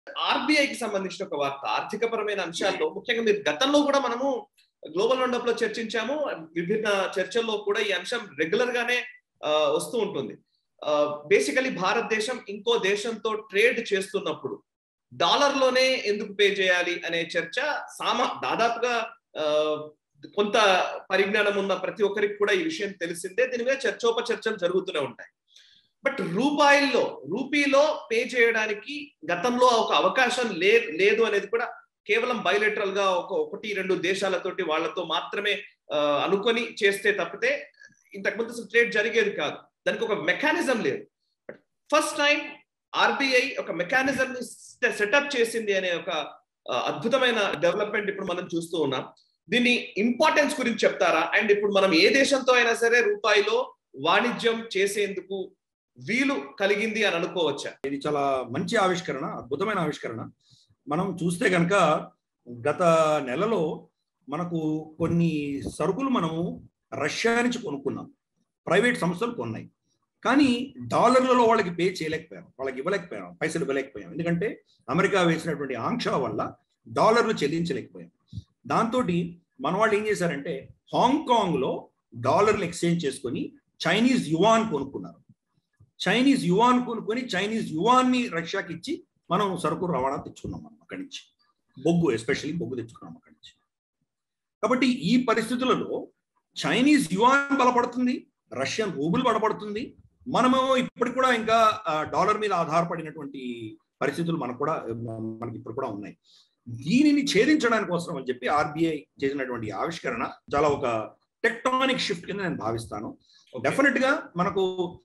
ఆర్బీఐకి సంబంధించిన ఒక వార్త ఆర్థికపరమైన అంశాల్లో ముఖ్యంగా మీరు గతంలో కూడా మనము గ్లోబల్ రౌండప్ లో చర్చించాము విభిన్న చర్చల్లో కూడా ఈ అంశం రెగ్యులర్ గానే వస్తూ ఉంటుంది బేసికలీ భారతదేశం ఇంకో దేశంతో ట్రేడ్ చేస్తున్నప్పుడు డాలర్ లోనే ఎందుకు పే చేయాలి అనే చర్చ సామా దాదాపుగా కొంత పరిజ్ఞానం ఉన్న ప్రతి ఒక్కరికి కూడా ఈ విషయం తెలిసిందే దీని మీద చర్చోపచర్చలు జరుగుతూనే ఉంటాయి బట్ రూపాయల్లో రూపీలో పే చేయడానికి గతంలో ఒక అవకాశం లే లేదు అనేది కూడా కేవలం బయోలెటరల్ గా ఒక ఒకటి రెండు దేశాలతోటి వాళ్ళతో మాత్రమే అనుకొని చేస్తే తప్పితే ఇంతకుముందు అసలు ట్రేడ్ జరిగేది కాదు దానికి ఒక మెకానిజం లేదు ఫస్ట్ టైం ఆర్బీఐ ఒక మెకానిజం ని సెటప్ చేసింది అనే ఒక అద్భుతమైన డెవలప్మెంట్ ఇప్పుడు మనం చూస్తూ ఉన్నాం దీని ఇంపార్టెన్స్ గురించి చెప్తారా అండ్ ఇప్పుడు మనం ఏ దేశంతో అయినా సరే రూపాయిలో వాణిజ్యం చేసేందుకు వీలు కలిగింది అని అనుకోవచ్చా ఇది చాలా మంచి ఆవిష్కరణ అద్భుతమైన ఆవిష్కరణ మనం చూస్తే కనుక గత నెలలో మనకు కొన్ని సరుకులు మనము రష్యా నుంచి కొనుక్కున్నాం ప్రైవేట్ సంస్థలు కొన్నాయి కానీ డాలర్లలో వాళ్ళకి పే చేయలేకపోయాం వాళ్ళకి ఇవ్వలేకపోయాం పైసలు ఇవ్వలేకపోయాం ఎందుకంటే అమెరికా వేసినటువంటి ఆంక్షల వల్ల డాలర్లు చెల్లించలేకపోయాం దాంతో మన వాళ్ళు ఏం చేశారంటే హాంకాంగ్లో డాలర్లు ఎక్స్చేంజ్ చేసుకొని చైనీస్ యువాన్ కొనుక్కున్నారు చైనీస్ యువాన్ కొనుక్కొని చైనీస్ యువాన్ని రష్యాకి ఇచ్చి మనం సరుకు రవాణా తెచ్చుకున్నాం మనం అక్కడి నుంచి బొగ్గు ఎస్పెషల్లీ బొగ్గు తెచ్చుకున్నాం అక్కడి నుంచి కాబట్టి ఈ పరిస్థితులలో చైనీస్ యువాన్ బలపడుతుంది రష్యన్ రూబుల్ బలపడుతుంది మనము ఇప్పటికి కూడా ఇంకా డాలర్ మీద ఆధారపడినటువంటి పరిస్థితులు మనకు కూడా మనకి ఇప్పుడు కూడా ఉన్నాయి దీనిని ఛేదించడానికి కోసం అని చెప్పి ఆర్బీఐ చేసినటువంటి ఆవిష్కరణ చాలా ఒక టెక్టానిక్ షిఫ్ట్ కింద నేను భావిస్తాను డెఫినెట్ గా మనకు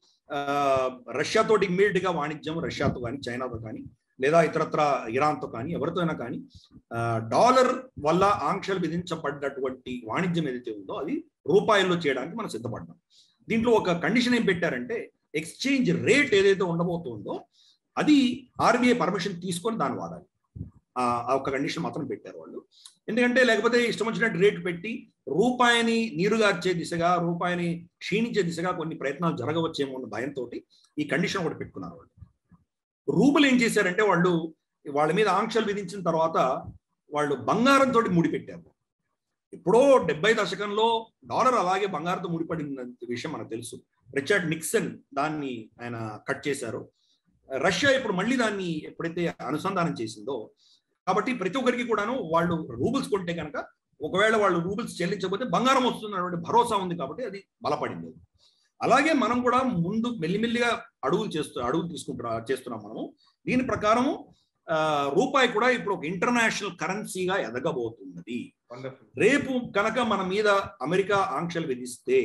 రష్యాతో ఇమ్మీడియట్ గా వాణిజ్యం రష్యాతో కానీ చైనాతో కానీ లేదా ఇతరత్ర ఇరాన్తో కానీ ఎవరితో అయినా కానీ డాలర్ వల్ల ఆంక్షలు విధించబడ్డటువంటి వాణిజ్యం ఏదైతే ఉందో అది రూపాయల్లో చేయడానికి మనం సిద్ధపడ్డాం దీంట్లో ఒక కండిషన్ ఏం పెట్టారంటే ఎక్స్చేంజ్ రేట్ ఏదైతే ఉండబోతుందో అది ఆర్బీఐ పర్మిషన్ తీసుకొని దాన్ని వాడాలి ఆ ఒక కండిషన్ మాత్రం పెట్టారు వాళ్ళు ఎందుకంటే లేకపోతే ఇష్టం వచ్చినట్టు రేటు పెట్టి రూపాయిని నీరుగార్చే దిశగా రూపాయిని క్షీణించే దిశగా కొన్ని ప్రయత్నాలు జరగవచ్చేమో అన్న భయంతో ఈ కండిషన్ ఒకటి పెట్టుకున్నారు వాళ్ళు రూబులు ఏం చేశారంటే వాళ్ళు వాళ్ళ మీద ఆంక్షలు విధించిన తర్వాత వాళ్ళు బంగారంతో ముడిపెట్టారు ఎప్పుడో డెబ్బై దశకంలో డాలర్ అలాగే బంగారంతో ముడిపడిన విషయం మనకు తెలుసు రిచర్డ్ నిక్సన్ దాన్ని ఆయన కట్ చేశారు రష్యా ఇప్పుడు మళ్ళీ దాన్ని ఎప్పుడైతే అనుసంధానం చేసిందో కాబట్టి ప్రతి ఒక్కరికి కూడాను వాళ్ళు రూబుల్స్ కొంటే కనుక ఒకవేళ వాళ్ళు రూబుల్స్ చెల్లించకపోతే బంగారం వస్తున్నటువంటి భరోసా ఉంది కాబట్టి అది బలపడింది అలాగే మనం కూడా ముందు మెల్లిమెల్లిగా అడుగులు చేస్తూ అడుగులు తీసుకుంటున్నా చేస్తున్నాం మనము దీని ప్రకారము రూపాయి కూడా ఇప్పుడు ఒక ఇంటర్నేషనల్ కరెన్సీగా ఎదగబోతున్నది రేపు కనుక మన మీద అమెరికా ఆంక్షలు విధిస్తే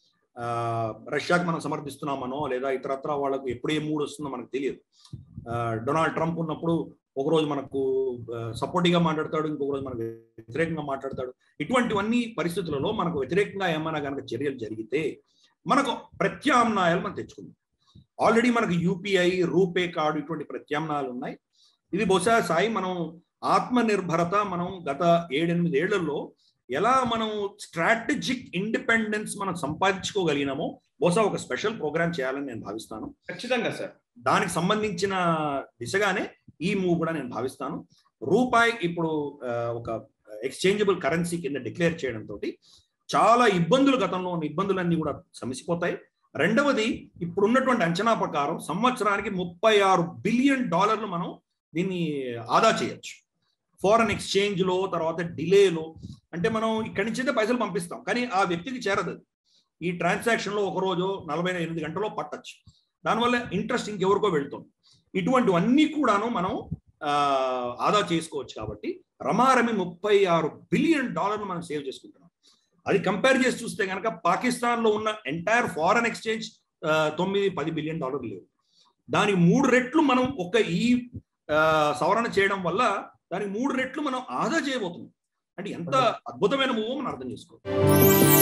రష్యాకి మనం సమర్థిస్తున్నామనో లేదా ఇతరత్ర వాళ్ళకు ఎప్పుడు ఏ మూడు వస్తుందో మనకు తెలియదు డొనాల్డ్ ట్రంప్ ఉన్నప్పుడు ఒకరోజు మనకు సపోర్టివ్గా మాట్లాడతాడు ఇంకొక రోజు మనకు వ్యతిరేకంగా మాట్లాడతాడు ఇటువంటివన్నీ పరిస్థితులలో మనకు వ్యతిరేకంగా ఏమైనా కనుక చర్యలు జరిగితే మనకు ప్రత్యామ్నాయాలు మనం తెచ్చుకుందాం ఆల్రెడీ మనకు యూపీఐ రూపే కార్డు ఇటువంటి ప్రత్యామ్నాయాలు ఉన్నాయి ఇది బహుశా సాయి మనం ఆత్మనిర్భరత మనం గత ఏడెనిమిది ఏళ్లలో ఎలా మనం స్ట్రాటజిక్ ఇండిపెండెన్స్ మనం సంపాదించుకోగలిగినామో బహుశా ఒక స్పెషల్ ప్రోగ్రామ్ చేయాలని నేను భావిస్తాను ఖచ్చితంగా సార్ దానికి సంబంధించిన దిశగానే ఈ మూవ్ కూడా నేను భావిస్తాను రూపాయి ఇప్పుడు ఒక ఎక్స్చేంజబుల్ కరెన్సీ కింద డిక్లేర్ చేయడంతో చాలా ఇబ్బందులు గతంలో ఉన్న ఇబ్బందులన్నీ కూడా సమసిపోతాయి రెండవది ఇప్పుడున్నటువంటి అంచనా ప్రకారం సంవత్సరానికి ముప్పై ఆరు బిలియన్ డాలర్లు మనం దీన్ని ఆదా చేయొచ్చు ఫారెన్ ఎక్స్చేంజ్లో తర్వాత డిలేలో అంటే మనం ఇక్కడి నుంచి పైసలు పంపిస్తాం కానీ ఆ వ్యక్తికి చేరదు ఈ ట్రాన్సాక్షన్లో ఒక రోజు నలభై ఎనిమిది గంటలో పట్టచ్చు దానివల్ల ఇంట్రెస్ట్ ఇంకెవరికో వెళ్తుంది ఇటువంటివన్నీ కూడాను మనం ఆదా చేసుకోవచ్చు కాబట్టి రమారమి ముప్పై ఆరు బిలియన్ డాలర్లు మనం సేవ్ చేసుకుంటున్నాం అది కంపేర్ చేసి చూస్తే కనుక పాకిస్తాన్లో ఉన్న ఎంటైర్ ఫారెన్ ఎక్స్చేంజ్ తొమ్మిది పది బిలియన్ డాలర్లు లేవు దానికి మూడు రెట్లు మనం ఒక ఈ సవరణ చేయడం వల్ల దానికి మూడు రెట్లు మనం ఆదా చేయబోతున్నాం అంటే ఎంత అద్భుతమైన మూవో మనం అర్థం చేసుకోవాలి